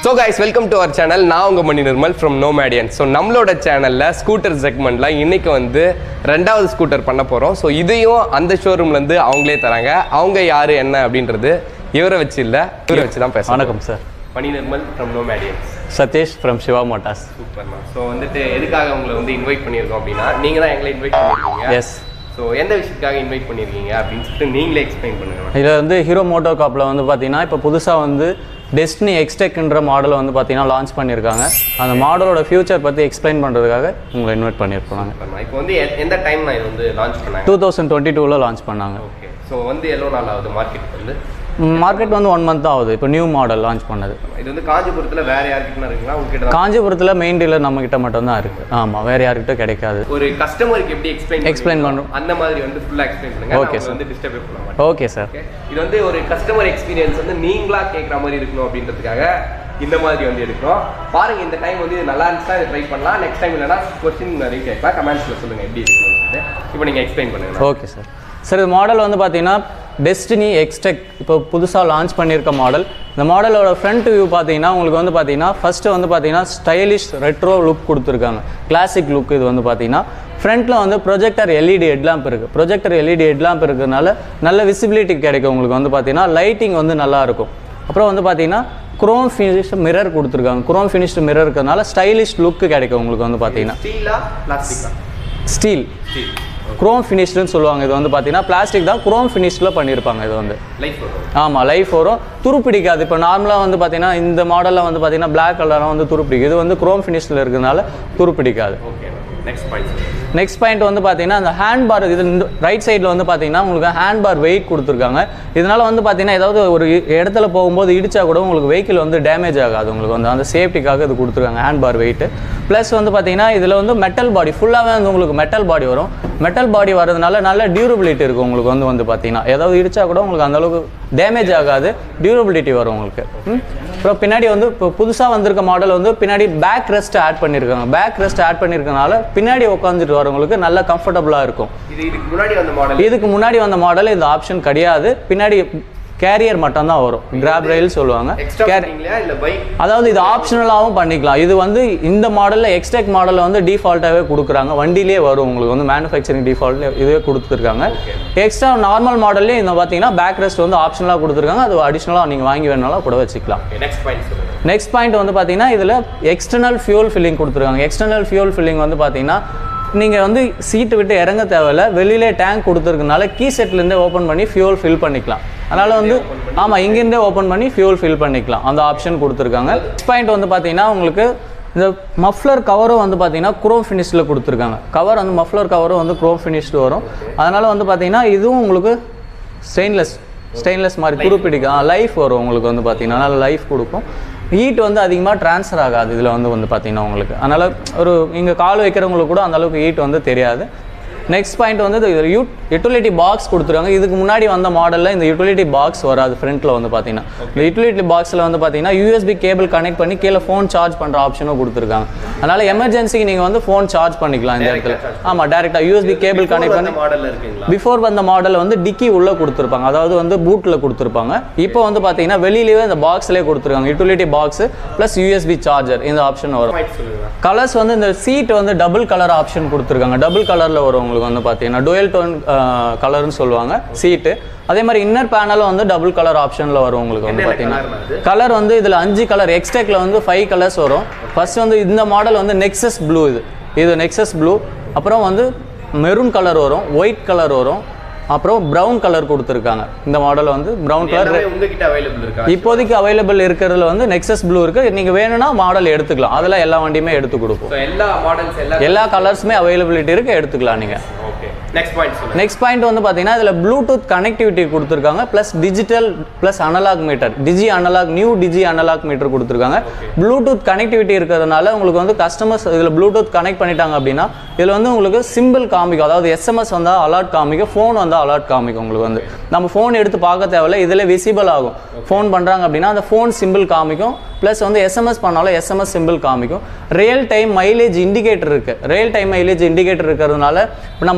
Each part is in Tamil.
So guys welcome to our channel நான் உங்கள் Mani Nirmal from Nomadian so நம்மளோட சேனலில் ஸ்கூட்டர் செக்மெண்ட்டில் இன்னைக்கு வந்து ரெண்டாவது ஸ்கூட்டர் பண்ண போகிறோம் ஸோ இதையும் அந்த ஷோரூம்லேருந்து அவங்களே தராங்க அவங்க யார் என்ன அப்படின்றது இவரை வச்சு இல்லை இவரை வச்சு தான் பேச வணக்கம் sir Mani Nirmal from Nomadians Satish from Siva motors சூப்பர்ண்ணா ஸோ வந்துட்டு எதுக்காக உங்களை வந்து இன்வைட் பண்ணியிருக்கோம் அப்படின்னா நீங்கள் தான் எங்களை இன்வைட் பண்ணியிருக்கீங்க எஸ் ஸோ எந்த விஷயத்துக்காக இன்வைட் பண்ணியிருக்கீங்க அப்படின்னு சொல்லிட்டு நீங்களே எக்ஸ்பிளைன் பண்ணுங்க இதில் வந்து ஹீரோ மோட்டோ காப்பில் வந்து பார்த்தீங்கன்னா இப்போ புதுசாக வந்து டெஸ்டினி எக்ஸ்டெக்ன்ற மாடலை வந்து பார்த்தீங்கன்னா லான்ச் பண்ணியிருக்காங்க அந்த மாடலோட ஃபியூச்சர் பற்றி எக்ஸ்பிளைன் பண்ணுறதுக்காக உங்களை இன்வைட் பண்ணியிருக்கோம் நாங்கள் சூப்பர்ண்ணா இப்போ வந்து எ- எந்த டைம் நான் இது வந்து லான்ச் பண்ணாங்க டூ தௌசண்ட் டுவெண்ட்டி டூவில் லான்ச் பண்ணாங்க ஓகே ஸோ வந்து எவ்வளோ நாள் ஆகுது மார்க்கெட்டுக்கு வந்து மார்க்கெட் வந்து ஒன் மந்த் தான் ஆகுது இப்போ நியூ மாடல் லான்ச் பண்ணது இது வந்து காஞ்சிபுரத்தில் வேற யார்கிட்ட இருக்குங்களா உங்ககிட்ட தான் காஞ்சிபுரத்தில் மெயின் டீலர் நம்மக்கிட்ட மட்டும் தான் இருக்குது ஆமாம் வேறு யார்கிட்ட கிடைக்காது ஒரு கஸ்டமருக்கு எப்படி எக்ஸ்பிளைன் Explain பண்றோம். அந்த மாதிரி வந்து ஃபுல்லாக எக்ஸ்பிளைன் பண்ணுங்க Okay, நான் sir. வந்து டிஸ்டர்ப் பண்ண மாட்டேன் ஓகே சார் ஓகே இது வந்து ஒரு கஸ்டமர் எக்ஸ்பீரியன்ஸ் வந்து நீங்களா கேட்குற மாதிரி இருக்கணும் அப்படின்றதுக்காக இந்த மாதிரி வந்து எடுக்கிறோம் பாருங்க இந்த டைம் வந்து இது நல்லா இருந்துச்சுன்னா இதை ட்ரை பண்ணலாம் நெக்ஸ்ட் டைம் இல்லைனா கொஸ்டின் நிறைய கேட்கலாம் கமெண்ட்ஸில் சொல்லுங்க எப்படி இருக்குன்னு சொல்லிட்டு இப்போ நீங்கள் எக்ஸ்பிளைன் பண்ணுங்க ஓகே சார் சார் இது மாடல் வந்து பார்த்தீங்கன்னா டெஸ்டினி எக்ஸ்டெக் இப்போ புதுசாக லான்ச் பண்ணியிருக்க மாடல் இந்த மாடலோட ஃப்ரண்ட் வியூ பார்த்தீங்கன்னா உங்களுக்கு வந்து பார்த்தீங்கன்னா ஃபஸ்ட்டு வந்து பார்த்தீங்கன்னா ஸ்டைலிஷ் ரெட்ரோ லுக் கொடுத்துருக்காங்க கிளாசிக் லுக் இது வந்து பார்த்தீங்கன்னா ஃப்ரண்ட்டில் வந்து ப்ரொஜெக்டர் எல்இடி ஹெட்லாம்ப் இருக்குது ப்ரொஜெக்டர் எல்இடி ஹெட்லாம்ப் இருக்கிறதுனால நல்ல விசிபிலிட்டி கிடைக்கும் உங்களுக்கு வந்து பார்த்தீங்கன்னா லைட்டிங் வந்து நல்லா இருக்கும் அப்புறம் வந்து பார்த்தீங்கன்னா குரோம் ஃபினிஷ் மிரர் கொடுத்துருக்காங்க குரோம் ஃபினிஷ்டு மிரர் இருக்கிறதுனால ஸ்டைலிஷ் லுக்கு கிடைக்கும் உங்களுக்கு வந்து பார்த்தீங்கன்னா ஸ்டீலா பிளாஸ்டிக்கா ஸ்டீல் ஸ்டீல் குரோம் ஃபினிஷ்டுன்னு சொல்லுவாங்க இது வந்து பார்த்தீங்கன்னா பிளாஸ்டிக் தான் குரோம் ஃபினிஷில் பண்ணியிருப்பாங்க இது வந்து லைஃப் வரும் ஆமாம் லைஃப் வரும் துரு பிடிக்காது இப்போ நார்மலாக வந்து பார்த்தீங்கன்னா இந்த மாடலில் வந்து பார்த்தீங்கன்னா பிளாக் கலராக வந்து துரு பிடிக்கும் இது வந்து குரோம் ஃபினிஷில் இருக்கிறதுனால துரு பிடிக்காது okay next point next point வந்து பார்த்தீங்கன்னா அந்த ஹேண்ட் பார் இது ரைட் சைடில் வந்து பார்த்தீங்கன்னா உங்களுக்கு ஹேண்ட் பார் வெயிட் கொடுத்துருக்காங்க இதனால வந்து பார்த்தீங்கன்னா ஏதாவது ஒரு இ- இடத்துல போகும்போது இடிச்சா கூட உங்களுக்கு வெஹிக்கிள் வந்து டேமேஜ் ஆகாது உங்களுக்கு வந்து அந்த சேஃப்டிக்காக இது கொடுத்துருக்காங்க ஹேண்ட் பார் வெயிட் ப்ளஸ் வந்து பார்த்தீங்கன்னா இதில் வந்து மெட்டல் பாடி ஃபுல்லாகவே வந்து உங்களுக்கு மெட்டல் பாடி வரும் மெட்டல் பாடி வரதுனால நல்ல டியூரபிலிட்டி இருக்கும் உங்களுக்கு வந்து வந்து பார்த்தீங்கன்னா ஏதாவது இடிச்சா கூட உங்களுக்கு அந்த அளவுக்கு டேமேஜ் ஆகாது டியூரபிலிட்டி வரும் உங்களுக்கு ம்? அப்புறம் பின்னாடி வந்து இப்போ புதுசாக வந்திருக்க மாடல் வந்து பின்னாடி பேக் ரெஸ்ட் ஆட் பண்ணியிருக்காங்க பேக் ரெஸ்ட் ஆட் பண்ணியிருக்கனால பின்னாடி உட்காந்துட்டு வரவங்களுக்கு நல்லா கம்ஃபர்டபுளாக இருக்கும் இது இதுக்கு முன்னாடி வந்த மாடல் இதுக்கு முன்னாடி வந்த மாடல் இந்த ஆப்ஷன் கிடையாது பின்னாடி கேரியர் மட்டும் தான் வரும் கிராப் ரயில் சொல்லுவாங்க எக்ஸ்ட்ரா Car- பண்ணீங்களா இல்லை பைக் அதாவது இது ஆப்ஷனலாகவும் பண்ணிக்கலாம் இது வந்து இந்த மாடலில் எக்ஸ்டெக் மாடலில் வந்து டிஃபால்ட்டாகவே கொடுக்குறாங்க வண்டியிலே வரும் உங்களுக்கு வந்து மேனுஃபேக்சரிங் டிஃபால்ட் இதுவே கொடுத்துருக்காங்க எக்ஸ்ட்ரா நார்மல் மாடல்லே இந்த பார்த்தீங்கன்னா பேக் ரெஸ்ட் வந்து ஆப்ஷனலாக கொடுத்துருக்காங்க அது அடிஷ்னலாக நீங்கள் வாங்கி வேணாலும் கூட வச்சுக்கலாம் நெக்ஸ்ட் பாயிண்ட் சொல்லுங்க நெக்ஸ்ட் பாயிண்ட் வந்து பார்த்தீங்கன்னா இதில் எக்ஸ்டர்னல் ஃபியூல் ஃபில்லிங் கொடுத்துருக்காங்க எக்ஸ்டர்னல் ஃபியூல் ஃபில்லிங் வந்து பார்த்தீங்கன்னா நீங்கள் வந்து சீட்டு விட்டு இறங்க தேவையில்ல வெளியிலே டேங்க் கொடுத்துருக்கனால கீ செட்லேருந்தே ஓப்பன் பண்ணி ஃபியூல் ஃபில் பண்ணிக்கலாம் அதனால் வந்து ஆமாம் இங்கேருந்தே ஓப்பன் பண்ணி ஃபியூல் ஃபில் பண்ணிக்கலாம் அந்த ஆப்ஷன் கொடுத்துருக்காங்க நெக்ஸ்ட் பாயிண்ட் வந்து பார்த்தீங்கன்னா உங்களுக்கு இந்த மஃப்ளர் கவரும் வந்து பார்த்தீங்கன்னா குரோம் ஃபினிஷில் கொடுத்துருக்காங்க கவர் வந்து மஃப்ளர் கவரும் வந்து குரோம் ஃபினிஷ்டு வரும் அதனால் வந்து பார்த்தீங்கன்னா இதுவும் உங்களுக்கு ஸ்டெயின்லெஸ் ஸ்டெயின்லெஸ் மாதிரி துருப்பிடிக்கும் லைஃப் வரும் உங்களுக்கு வந்து பார்த்தீங்கன்னா நல்ல லைஃப் கொடுக்கும் ஹீட் வந்து அதிகமாக ட்ரான்ஸ்ஃபர் ஆகாது இதில் வந்து வந்து பார்த்தீங்கன்னா உங்களுக்கு அதனால் ஒரு இங்கே கால் வைக்கிறவங்களுக்கு கூட அந்த அளவுக்கு ஹீட் வந்து தெரியாது நெக்ஸ்ட் பாயிண்ட் வந்து இது யூ யூட்டிலிட்டி பாக்ஸ் கொடுத்துருக்காங்க இதுக்கு முன்னாடி வந்த மாடலில் இந்த யூட்டிலிட்டி பாக்ஸ் வராது ஃப்ரண்ட்டில் வந்து பார்த்தீங்கன்னா இந்த யூட்டிலிட்டி பாக்ஸில் வந்து பார்த்தீங்கன்னா யூஎஸ்பி கேபிள் கனெக்ட் பண்ணி கீழே ஃபோன் சார்ஜ் பண்ணுற ஆப்ஷனும் கொடுத்துருக்காங்க அதனால் எமர்ஜென்சிக்கு நீங்கள் வந்து ஃபோன் சார்ஜ் பண்ணிக்கலாம் இந்த இடத்துல ஆமாம் டேரெக்டாக யூஎஸ்பி கேபிள் கனெக்ட் பண்ணி மாடல்ல இருக்குங்களா பிஃபோர் வந்த மாடல் வந்து டிக்கி உள்ள கொடுத்துருப்பாங்க அதாவது வந்து பூட்டில் கொடுத்துருப்பாங்க இப்போ வந்து பார்த்தீங்கன்னா வெளியிலேயே இந்த பாக்ஸ்லேயே கொடுத்துருக்காங்க utility box plus USB charger இந்த ஆப்ஷன் வரும் பாயிண்ட் சொல்லுங்க கலர்ஸ் வந்து இந்த சீட் வந்து டபுள் கலர் ஆப்ஷன் கொடுத்துருக்காங்க டபுள் கலரில் வரும் உங்களுக்கு வந்து பார்த்தீங்கன்னா டுவெல் டோன் கலர்னு சொல்லுவாங்க சீட்டு அதே மாதிரி இன்னர் பேனலும் வந்து டபுள் கலர் ஆப்ஷனில் வரும் உங்களுக்கு வந்து என்னென்ன பார்த்தீங்கன்னா colour வருது? கலர் வந்து இதில் அஞ்சு கலர் எக்ஸ்டெக்கில் வந்து ஃபைவ் கலர்ஸ் வரும் ஃபர்ஸ்ட் வந்து இந்த மாடல் வந்து நெக்ஸஸ் ப்ளூ இது இது நெக்ஸஸ் ப்ளூ அப்புறம் வந்து மெரூன் கலர் வரும் ஒயிட் கலர் வரும் அப்புறம் ப்ரௌன் கலர் கொடுத்துருக்காங்க இந்த மாடல் வந்து ப்ரௌன் கலர் எல்லாமே உங்ககிட்ட அவைலபிள் இருக்கா இப்போதைக்கு அவைலபிள் இருக்கிறதுல வந்து நெக்ஸஸ் ப்ளூ இருக்கு நீங்க வேணும்னா மாடல் எடுத்துக்கலாம் அதெல்லாம் எல்லா வண்டியுமே எடுத்து கொடுப்போம் ஸோ எல்லா மாடல்ஸ் எல்லா எல்லா கலர்ஸுமே அவைலபிலிட்டி இருக்கு எடுத்துக்கலாம் நீங்க ஓகே நெக்ஸ்ட் பாயிண்ட் சொல்லுங்க நெக்ஸ்ட் பாயிண்ட் வந்து பார்த்தீங்கன்னா இதில் ப்ளூடூத் கனெக்டிவிட்டி கொடுத்துருக்காங்க plus digital plus analog meter digi analog new digi analog meter கொடுத்துருக்காங்க ப்ளூடூத் கனெக்டிவிட்டி இருக்கிறதுனால உங்களுக்கு வந்து கஸ்டமர்ஸ் இதில் ப்ளூடூத் கனெக்ட் பண்ணிட்டாங்க அப்படின்னா இதில் வந்து உங்களுக்கு சிம்பிள் காமிக்கும் அதாவது எஸ்எம்எஸ் வந்தால் அலர்ட் காமிக்கும் ஃபோன் வந்தால் அலர்ட் காமிக்கும் உங்களுக்கு வந்து நம்ம ஃபோன் எடுத்து பார்க்க தேவையில்ல இதில் விசிபிள் ஆகும் ஃபோன் பண்ணுறாங்க அப்படின்னா அந்த ஃபோன் சிம்பிள் காமிக்கும் ப்ளஸ் வந்து எஸ்எம்எஸ் பண்ணாலும் எஸ்எம்எஸ் சிம்பிள் காமிக்கும் ரியல் டைம் மைலேஜ் இண்டிகேட்டர் இருக்குது ரியல் டைம் மைலேஜ் இண்டிகேட்டர் இருக்கிறதுனால இப்போ நம்ம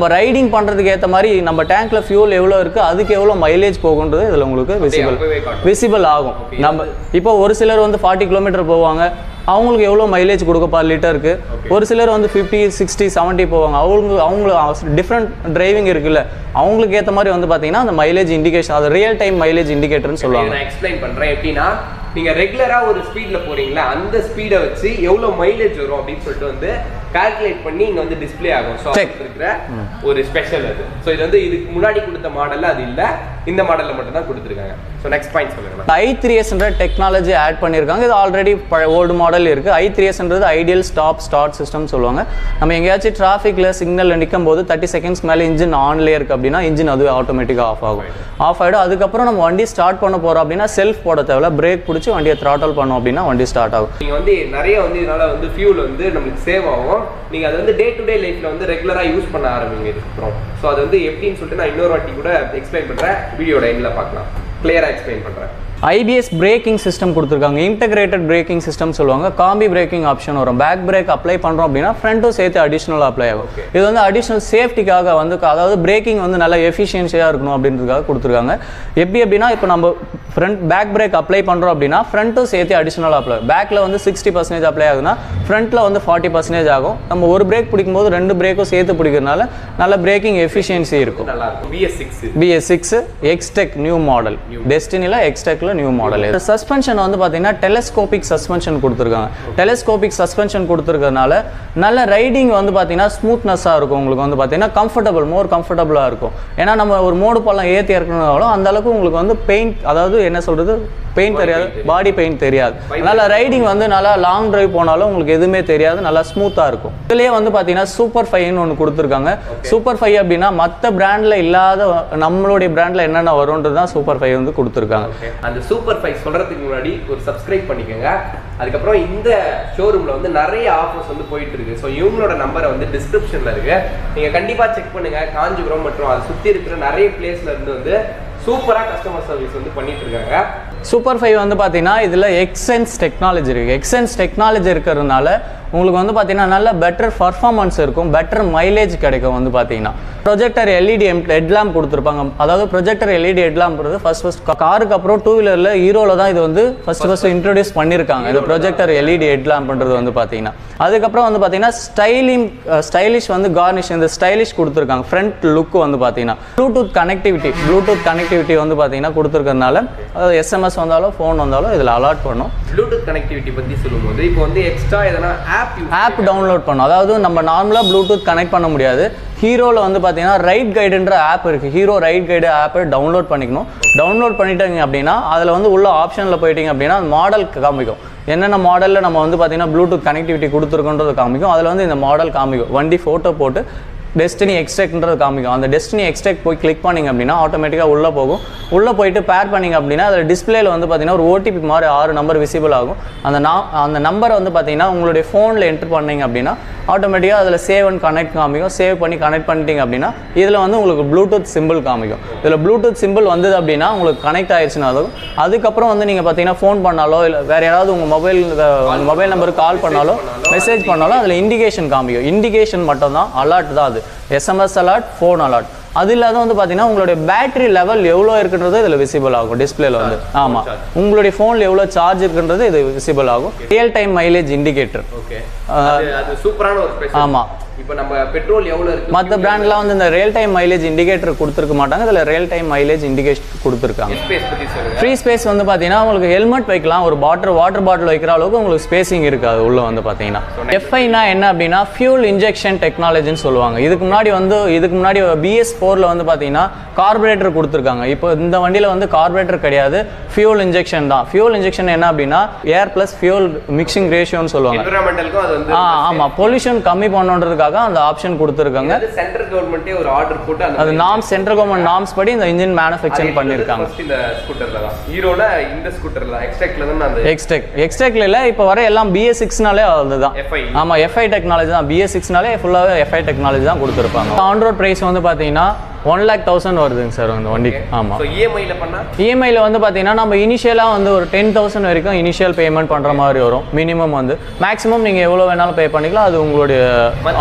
ரைடிங் பண்ணுறதுக்கு ஏற்ற மாதிரி நம்ம டேங்க்ல ஃபியூல் எவ்வளோ இருக்குது அதுக்கு எவ்வளோ மைலேஜ் போகுன்றது இதில் உங்களுக்கு விசிபிள் அப்பவே காட்டும். விசிபிள் ஆகும் நம்ம இப்போ ஒரு சிலர் வந்து ஃபார்ட்டி கிலோமீட்டர் போவாங்க அவங்களுக்கு எவ்வளோ மைலேஜ் கொடுக்கப்பா லிட்டருக்கு ஒரு சிலர் வந்து ஃபிஃப்டி சிக்ஸ்டி செவன்ட்டி போவாங்க அவங்க அவங்க டிஃப்ரெண்ட் டிரைவிங் இருக்குல்ல அவங்களுக்கு ஏற்ற மாதிரி வந்து பார்த்தீங்கன்னா அந்த மைலேஜ் இண்டிகேஷன் அது ரியல் டைம் மைலேஜ் இண்டிகேட்டர்னு சொல்லுவாங்க நான் எக்ஸ்பிளைன் பண்றேன் எப்படின்னா நீங்க ரெகுலரா ஒரு ஸ்பீட்ல போறீங்களா அந்த ஸ்பீடை வச்சு எவ்வளவு மைலேஜ் வரும் அப்படின்னு சொல்லிட்டு வந்து கால்குலேட் பண்ணி இங்க வந்து டிஸ்ப்ளே ஆகும் ஸோ Check. இருக்கிற ஒரு ஸ்பெஷல் அது ஸோ இது வந்து இதுக்கு முன்னாடி கொடுத்த மாடல்ல அது இல்ல இந்த மாடல்ல மட்டும் தான் கொடுத்துருக்காங்க ஸோ நெக்ஸ்ட் பாயிண்ட் சொல்லுங்க ஐ த்ரீ எஸ்ன்ற டெக்னாலஜி ஆட் பண்ணியிருக்காங்க இது ஆல்ரெடி ஓல்டு மாடல் இருக்குது ஐ த்ரீ எஸ்ன்றது ஐடியல் ஸ்டாப் ஸ்டார்ட் சிஸ்டம் சொல்லுவாங்க நம்ம எங்கேயாச்சும் டிராஃபிக்கில் சிக்னலில் நிற்கும் போது தேர்ட்டி செகண்ட்ஸ் மேலே இன்ஜின் ஆன்லேயே இருக்குது அப்படின்னா இன்ஜின் அதுவே ஆட்டோமேட்டிக்காக ஆஃப் ஆகும் ஆஃப் ஆகிடும் அதுக்கப்புறம் நம்ம வண்டி ஸ்டார்ட் பண்ண போகிறோம் அப்படின்னா செல்ஃப் போட தேவையில்ல பிரேக் பிடிச்சி வண்டியை த்ராட்டல் பண்ணோம் அப்படின்னா வண்டி ஸ்டார்ட் ஆகும் நீங்க வந்து நிறைய வந்து இதனால வந்து ஃபியூல் வந்து நம்மளுக்கு சேவ் ஆகும் நீங்க அது வந்து டே டு டே லைஃப்ல வந்து ரெகுலரா யூஸ் பண்ண ஆரம்பிங்க இதுக்கப்புறம் ஸோ அது வந்து எப்படின்னு சொல்லிட்டு நான் இன்னொரு வாட்டி கூட எக்ஸ்பிளைன் பண்றேன் வீடியோட எண்ணில் பார்க்கலாம் கிளியரா எக்ஸ்பிளைன் பண்றேன் ஐபிஎஸ் பிரேக்கிங் சிஸ்டம் கொடுத்துருக்காங்க இன்டகிரேட்டட் பிரேக்கிங் சிஸ்டம் சொல்லுவாங்க காம்பி பிரேக்கிங் ஆப்ஷன் வரும் பேக் பிரேக் அப்ளை பண்ணுறோம் அப்படின்னா ஃப்ரண்ட்டும் சேர்த்து அடிஷ்னல் அப்ளை ஆகும் இது வந்து அடிஷ்னல் சேஃப்டிக்காக வந்து அதாவது பிரேக்கிங் வந்து நல்லா எஃபிஷியன்சியாக இருக்கணும் அப்படின்றதுக்காக கொடுத்துருக்காங்க எப்படி அப்படின்னா இப்போ நம்ம ஃப்ரண்ட் பேக் பிரேக் அப்ளை பண்ணுறோம் அப்படின்னா ஃப்ரண்ட்டும் சேர்த்து அடிஷ்னல் அப்ளை பேக்கில் வந்து சிக்ஸ்டி பர்சன்டேஜ் அப்ளை ஆகுதுன்னா ஃப்ரண்ட்டில் வந்து ஃபார்ட்டி பர்சன்டேஜ் ஆகும் நம்ம ஒரு பிரேக் பிடிக்கும்போது ரெண்டு பிரேக்கும் சேர்த்து பிடிக்கிறதுனால நல்ல பிரேக்கிங் எஃபிஷியன்சி இருக்கும் நல்லா இருக்கும் BS six BS six Xtec new model டெஸ்டினியில் எக்ஸ்டெக்கில் நியூ மாடல் இது சஸ்பென்ஷன் வந்து பார்த்தீங்கன்னா டெலஸ்கோபிக் சஸ்பென்ஷன் கொடுத்துருக்காங்க டெலஸ்கோபிக் சஸ்பென்ஷன் கொடுத்துருக்கறனால நல்ல ரைடிங் வந்து பார்த்தீங்கன்னா ஸ்மூத்னஸாக இருக்கும் உங்களுக்கு வந்து பார்த்தீங்கன்னா கம்ஃபர்டபுள் மோர் கம்ஃபர்டபுளாக இருக்கும் ஏன்னா நம்ம ஒரு மோடு பள்ளம் ஏற்றி இறக்கணும்னாலும் அந்த அளவுக்கு உங்களுக்கு வந்து பெயிண்ட் அதாவது என்ன சொல்கிறது பெயிண்ட் தெரியாது பாடி பெயிண்ட் தெரியாது அதனால ரைடிங் வந்து நல்லா லாங் டிரைவ் போனாலும் உங்களுக்கு எதுவுமே தெரியாது நல்லா ஸ்மூத்தாக இருக்கும் இதுலேயே வந்து பார்த்தீங்கன்னா சூப்பர் ஃபைவ்னு ஒன்று கொடுத்துருக்காங்க சூப்பர் ஃபைவ் அப்படின்னா மற்ற பிராண்டில் இல்லாத நம்மளுடைய பிராண்டில் என்னென்ன வரும்ன்றது தான் சூப்பர் ஃபைவ் வந்து கொடுத்துருக்காங்க அந்த சூப்பர் ஃபைவ் சொல்றதுக்கு முன்னாடி ஒரு சப்ஸ்கிரைப் பண்ணிக்கோங்க அதுக்கப்புறம் இந்த ஷோரூம்ல வந்து நிறைய ஆஃபர்ஸ் வந்து போயிட்டு இருக்கு ஸோ இவங்களோட நம்பரை வந்து டிஸ்கிரிப்ஷன்ல இருக்கு நீங்க கண்டிப்பா செக் பண்ணுங்க காஞ்சிபுரம் மற்றும் அதை சுத்தி இருக்கிற நிறைய பிளேஸ்ல இருந்து வந்து சூப்பரா கஸ்டமர் சர்வீஸ் வந்து பண்ணிட்டு இருக்காங்க சூப்பர் ஃபைவ் வந்து பார்த்தீங்கன்னா இதில் எக்ஸென்ஸ் டெக்னாலஜி இருக்குது எக்ஸென்ஸ் டெக்னாலஜி இருக்கிறதுனால உங்களுக்கு வந்து பார்த்தீங்கன்னா நல்ல பெட்டர் பர்ஃபார்மன்ஸ் இருக்கும் பெட்டர் மைலேஜ் கிடைக்கும் வந்து பார்த்தீங்கன்னா ப்ரொஜெக்டர் எல்இடி ஹெட் லேம்ப் கொடுத்துருப்பாங்க அதாவது ப்ரொஜெக்டர் எல்இடி ஹெட் லேம்ப்றது ஃபர்ஸ்ட் ஃபர்ஸ்ட் காருக்கு அப்புறம் டூ வீலரில் ஹீரோவில் தான் இது வந்து ஃபர்ஸ்ட் ஃபர்ஸ்ட் இன்ட்ரடியூஸ் பண்ணியிருக்காங்க இது ப்ரொஜெக்டர் எல்இடி ஹெட் லேம்ப்ன்றது வந்து பார்த்தீங்கன்னா அதுக்கப்புறம் வந்து பார்த்தீங்கன்னா ஸ்டைலிங் ஸ்டைலிஷ் வந்து கார்னிஷ் இந்த ஸ்டைலிஷ் கொடுத்துருக்காங்க ஃப்ரண்ட் லுக் வந்து பார்த்தீங்கன்னா ப்ளூடூத் கனெக்டிவிட்டி ப்ளூடூத் கனெக்டிவிட்டி வந்து பார்த்தீங்கன்னா கொடுத்துருக்கறனால அதாவது எஸ்எம்எஸ் வந்தாலும் ஃபோன் வந்தாலும் இதில் அலாட் பண்ணும் ப்ளூடூத் கனெக்டிவிட்டி பத்தி சொல்லும்போது இப்போ வந்து எக்ஸ்ட்ரா எதனா ஆப் யூஸ் ஆப் டவுன்லோட் பண்ணும் அதாவது நம்ம நார்மலாக ப்ளூடூத் கனெக்ட் பண்ண முடியாது ஹீரோவில் வந்து பார்த்தீங்கன்னா ரைட் கைடுன்ற ஆப் இருக்குது ஹீரோ ரைட் கைடு ஆப்பை டவுன்லோட் பண்ணிக்கணும் டவுன்லோட் பண்ணிட்டீங்க அப்படின்னா அதில் வந்து உள்ள ஆப்ஷனில் போயிட்டீங்க அப்படின்னா மாடல் காமிக்கும் என்னென்ன மாடலில் நம்ம வந்து பார்த்தீங்கன்னா ப்ளூடூத் கனெக்டிவிட்டி கொடுத்துருக்கோன்றது காமிக்கும் அதில் வந்து இந்த மாடல் காமிக்கும் வண்டி ஃபோட்டோ போட்டு டெஸ்டினி எக்ஸ்ட்ராக்ட்ன்றது காமிக்கும் அந்த டெஸ்டினி எக்ஸ்ட்ராக்ட் போய் கிளிக் பண்ணிங்க அப்படின்னா ஆட்டோமேட்டிக்காக உள்ளே போகும் உள்ளே போயிட்டு பேர் பண்ணிங்க அப்படின்னா அதில் டிஸ்பிளேல வந்து பார்த்தீங்கன்னா ஒரு ஓடிபி மாதிரி ஆறு நம்பர் விசிபிள் ஆகும் அந்த நா அந்த நம்பரை வந்து பார்த்தீங்கன்னா உங்களுடைய ஃபோனில் என்ட்ரு பண்ணீங்க அப்படின்னா ஆட்டோமேட்டிக்காக அதில் சேவ் அண்ட் கனெக்ட் காமிக்கும் சேவ் பண்ணி கனெக்ட் பண்ணிட்டீங்க அப்படின்னா இதில் வந்து உங்களுக்கு ப்ளூடூத் சிம்பிள் காமிக்கும் இதில் ப்ளூடூத் சிம்பிள் வந்தது அப்படின்னா உங்களுக்கு கனெக்ட் ஆயிடுச்சுன்னா அதுவும் அதுக்கப்புறம் வந்து நீங்கள் பார்த்தீங்கன்னா ஃபோன் பண்ணாலோ இல்லை வேறு யாராவது உங்கள் மொபைல் உங்கள் மொபைல் நம்பருக்கு கால் பண்ணாலோ மெசேஜ் பண்ணாலும் அதில் இண்டிகேஷன் காமிக்கும் இண்டிகேஷன் மட்டும் தான் அலர்ட் தான் அது எஸ்எம்எஸ் அலர்ட் ஃபோன் அலர்ட் அது இல்லாத வந்து பார்த்தீங்கன்னா உங்களுடைய பேட்டரி லெவல் எவ்வளோ இருக்குன்றது இதில் விசிபிள் ஆகும் டிஸ்பிளேல வந்து ஆமாம் உங்களுடைய ஃபோனில் எவ்வளோ சார்ஜ் இருக்குன்றது இது விசிபிள் ஆகும் real time mileage indicator okay அது சூப்பரான ஒரு ஸ்பெஷல் ஆமாம் இப்போ நம்ம பெட்ரோல் எவ்வளவு இருக்கு மற்ற பிராண்ட்லாம் வந்து இந்த ரியல் டைம் மைலேஜ் இண்டிகேட்டர் கொடுத்துருக்க மாட்டாங்க இதில் ரியல் டைம் மைலேஜ் இண்டிகேஷன் கொடுத்துருக்காங்க ஸ்பேஸ் பத்தி சொல்லுங்க ஃப்ரீ ஸ்பேஸ் வந்து பார்த்தீங்கன்னா உங்களுக்கு ஹெல்மெட் வைக்கலாம் ஒரு வாட்டர் வாட்டர் பாட்டில் வைக்கிற அளவுக்கு உங்களுக்கு ஸ்பேசிங் இருக்காது உள்ள வந்து பார்த்தீங்கன்னா எஃப்ஐனா என்ன அப்படின்னா ஃபியூல் இன்ஜெக்ஷன் டெக்னாலஜின்னு சொல்லுவாங்க இதுக்கு முன்னாடி வந்து இதுக்கு முன்னாடி பிஎஸ் ஃபோரில் வந்து பார்த்தீங்கன்னா கார்பரேட்டர் கொடுத்துருக்காங்க இப்போ இந்த வண்டியில் வந்து கார்பரேட்டர் கிடையாது ஃபியூல் இன்ஜெக்ஷன் தான் ஃபியூல் இன்ஜெக்ஷன் என்ன அப்படின்னா ஏர் ப்ளஸ் ஃபியூல் மிக்சிங் ரேஷியோன்னு சொல்லுவாங்க என்விரான்மெண்டலுக்கும் அது வந்து ஆ ஆமாம் பொல்யூஷன் கம்மி பண்ணணுன்றதுக்காக அந்த ஆப்ஷன் கொடுத்துருக்காங்க சென்ட்ரல் கவர்மெண்ட்டே ஒரு ஆர்டர் போட்டு அந்த அது நாம்ஸ் சென்ட்ரல் கவர்மெண்ட் நாம்ஸ் படி இந்த இன்ஜின் மேனுஃபேக்சரிங் பண்ணியிருக்காங்க ஃபர்ஸ்ட் இந்த ஸ்கூட்டர்ல தான் ஹீரோல இந்த ஸ்கூட்டர்ல தான் எக்ஸ்ட்ராக்ட்ல தான் அந்த எக்ஸ்டெக் எக்ஸ்டெக்ல இல்லை இப்போ வர எல்லாம் பிஎஸ் சிக்ஸ்னாலே அதுதான் FI. ஆமா எஃப்ஐ டெக்னாலஜி தான் பிஎஸ் சிக்ஸ்னாலே ஃபுல்லாகவே எஃப்ஐ டெக்னாலஜி தான் கொடுத்துருப்பாங்க ஆன் ரோட் ப்ரைஸ் வந்து பார்த்தீங்கன்னா ஒன் லேக் தௌசண்ட் வருதுங்க சார் அந்த வண்டி ஆமா ஸோ இஎம்ஐல பண்ணா இஎம்ஐயில் வந்து பார்த்தீங்கன்னா நம்ம இனிஷியலாக வந்து ஒரு டென் தௌசண்ட் வரைக்கும் இனிஷியல் பேமெண்ட் பண்ணுற மாதிரி வரும் மினிமம் வந்து மேக்ஸிமம் நீங்கள் எவ்வளோ வேணாலும் பே பண்ணிக்கலாம் அது உங்களுடைய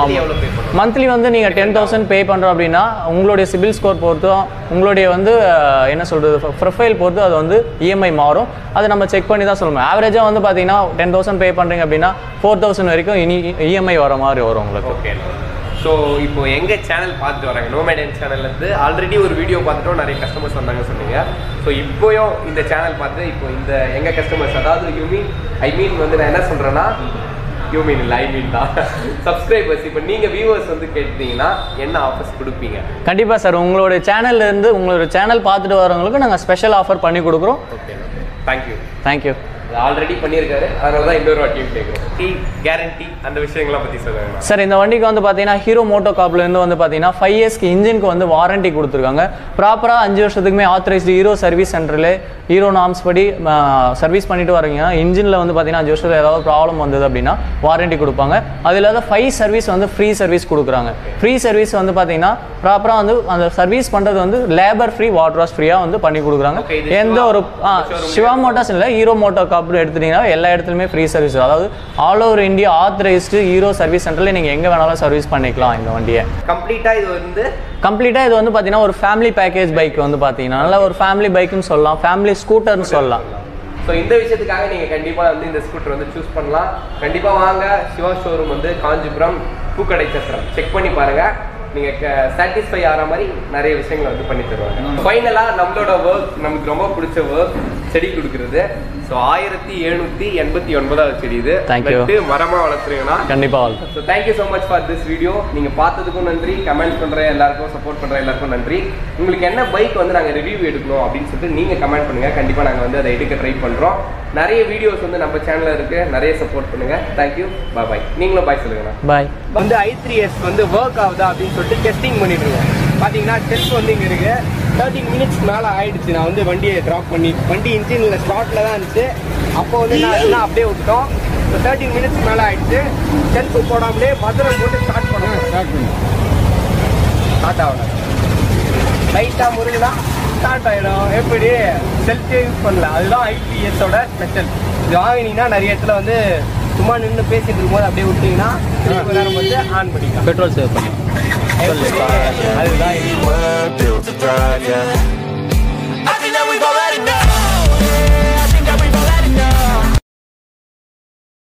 எவ்வளோ பே பண்ணுவோம் மந்த்லி வந்து நீங்கள் டென் தௌசண்ட் பே பண்ணுறோம் அப்படின்னா உங்களுடைய சிபில் ஸ்கோர் பொறுத்தும் உங்களுடைய வந்து அஹ், என்ன சொல்கிறது ப்ரொஃபைல் பொறுத்து அது வந்து இஎம்ஐ மாறும் அதை நம்ம செக் பண்ணி தான் சொல்லணும் ஆவரேஜாக வந்து பார்த்தீங்கன்னா டென் தௌசண்ட் பே பண்ணுறீங்க அப்படின்னா ஃபோர் தௌசண்ட் வரைக்கும் இனி இஎம்ஐ வர மாதிரி வரும் உங்களுக்கு ஓகே ஸோ இப்போ எங்க சேனல் பார்த்துட்டு வராங்க நோமேடியன் சேனல்லேருந்து ஆல்ரெடி ஒரு வீடியோ பார்த்துட்டோம் நிறைய கஸ்டமர்ஸ் வந்தாங்க சொன்னீங்க ஸோ இப்போயும் இந்த சேனல் பார்த்து இப்போ இந்த எங்க கஸ்டமர்ஸ் அதாவது யூ மீன் ஐ மீன் வந்து நான் என்ன சொல்றேன்னா யூ மீன் இல்லை ஐ மீன் தான் சப்ஸ்கிரைபர்ஸ் இப்போ நீங்க வியூவர்ஸ் வந்து கேட்டீங்கன்னா என்ன ஆஃபர்ஸ் கொடுப்பீங்க கண்டிப்பாக சார் உங்களுடைய சேனல்ல இருந்து உங்களோட சேனல் பார்த்துட்டு வரவங்களுக்கு நாங்கள் ஸ்பெஷல் ஆஃபர் பண்ணி கொடுக்குறோம் ஓகே தேங்க்யூ தேங்க்யூ ஆல்ரெடி பண்ணியிருக்காரு அதனால தான் இன்னொரு வாட்டியும் கேட்குறோம் டீ கேரண்டி அந்த விஷயங்கள்லாம் பற்றி சொல்லுங்க சார் இந்த வண்டிக்கு வந்து பார்த்தீங்கன்னா ஹீரோ மோட்டோ காப்லேருந்து வந்து பார்த்தீங்கன்னா ஃபைவ் இயர்ஸ்க்கு இன்ஜினுக்கு வந்து வாரண்டி கொடுத்துருக்காங்க ப்ராப்பராக அஞ்சு வருஷத்துக்குமே ஆத்தரைஸ்டு ஹீரோ சர்வீஸ் சென்டரில் ஹீரோ நாம்ஸ் படி சர்வீஸ் பண்ணிட்டு வரீங்கன்னா இன்ஜினில் வந்து பார்த்தீங்கன்னா அஞ்சு வருஷத்தில் ஏதாவது ப்ராப்ளம் வந்தது அப்படின்னா வாரண்டி கொடுப்பாங்க அது இல்லாத ஃபைவ் சர்வீஸ் வந்து ஃப்ரீ சர்வீஸ் கொடுக்குறாங்க ஃப்ரீ சர்வீஸ் வந்து பார்த்தீங்கன்னா ப்ராப்பராக வந்து அந்த சர்வீஸ் பண்ணுறது வந்து லேபர் ஃப்ரீ வாட்டர் வாஷ் ஃப்ரீயாக வந்து பண்ணி கொடுக்குறாங்க Okay, இது எந்த சிவா- ஒரு ஆ, showroom சிவா மோட்டார்ஸ் இல்லை ஹீரோ மோட்டோ காப் எடுத்துட்டீங்கன்னா எல்லா இடத்துலையுமே ஃப்ரீ சர்வீஸ் அதாவது all over India authorised Hero service சென்டரில் நீங்கள் எங்கே வேணாலும் சர்வீஸ் பண்ணிக்கலாம் இந்த வண்டியை கம்ப்ளீட்டாக இது வந்து கம்ப்ளீட்டாக இது வந்து பார்த்தீங்கன்னா ஒரு ஃபேமிலி பேக்கேஜ் பைக் வந்து பார்த்தீங்கன்னா நல்ல ஒரு ஃபேமிலி பைக்குன்னு சொல்லலாம் ஃபேமிலி ஸ்கூட்டர்னு சொல்லலாம் ஸோ இந்த விஷயத்துக்காக நீங்கள் கண்டிப்பாக வந்து இந்த ஸ்கூட்டர் வந்து சூஸ் பண்ணலாம் கண்டிப்பாக வாங்க சிவா ஷோரூம் வந்து காஞ்சிபுரம் பூக்கடை சத்திரம் செக் பண்ணி பாருங்க நீங்கள் சாட்டிஸ்ஃபை ஆகிற மாதிரி நிறைய விஷயங்களை வந்து பண்ணி தருவாங்க ஃபைனலாக நம்மளோட ஒர்க் நமக்கு ரொம்ப பிடிச்ச ஒர்க் செடி கொடுக்குறது ஸோ ஆயிரத்தி எழுநூற்றி எண்பத்தி ஒன்பதாவது செடி இது Thank you. நட்டு மரமாக வளர்த்துறீங்கன்னா கண்டிப்பாக வாழ்த்து so thank you so much for this video நீங்கள் பார்த்ததுக்கும் நன்றி கமெண்ட் பண்ணுற எல்லாருக்கும் சப்போர்ட் பண்ணுற எல்லாருக்கும் நன்றி உங்களுக்கு என்ன பைக் வந்து நாங்கள் ரிவ்யூ எடுக்கணும் அப்படின்னு சொல்லிட்டு நீங்கள் கமெண்ட் பண்ணுங்கள் கண்டிப்பாக நாங்கள் வந்து அதை எடுக்க ட்ரை பண்ணுறோம் நிறைய வீடியோஸ் வந்து நம்ம சேனலில் இருக்குது நிறைய சப்போர்ட் பண்ணுங்கள் தேங்க்யூ பாய் பாய் நீங்களும் பாய் சொல்லுங்கண்ணா பாய் வந்து ஐ த்ரீ எஸ் வந்து ஒர்க் ஆகுதா அப்படின்னு சொல்லிட்டு டெஸ்டிங் பண்ணிட்டு இருக்கோம் பார்த்தீங்கன்னா செல்ஃப் வந்து இங்கே இருக்கு தேர்ட்டின் மினிட்ஸ் மேலே ஆயிடுச்சு நான் வந்து வண்டியை ட்ராப் பண்ணி வண்டி இன்ஜினில் ஸ்பாட்டில் தான் இருந்துச்சு அப்போ வந்து நான் எல்லாம் அப்படியே விட்டோம் ஸோ தேர்ட்டின் மினிட்ஸ் மேலே ஆயிடுச்சு செல்ஃப் போடாமலே மதுரை போட்டு ஸ்டார்ட் பண்ணோம் ஸ்டார்ட் பண்ணி ஸ்டார்ட் ஆகல லைட்டாக முருகலாம் ஸ்டார்ட் ஆகிடும் எப்படி செல்ஃபே யூஸ் பண்ணல அதுதான் ஐபிஎஸோட ஸ்பெஷல் இது வாங்கினீங்கன்னா நிறைய இடத்துல வந்து சும்மா நின்று பேசிட்டு இருக்கும்போது அப்படியே விட்டீங்கன்னா திருப்பி கொஞ்ச நேரம் வந்து ஆன் பண்ணிக்கலாம் பெட்ரோல் சேவ் பண்ணி அதுதான் இது. We're built to thrive, yeah.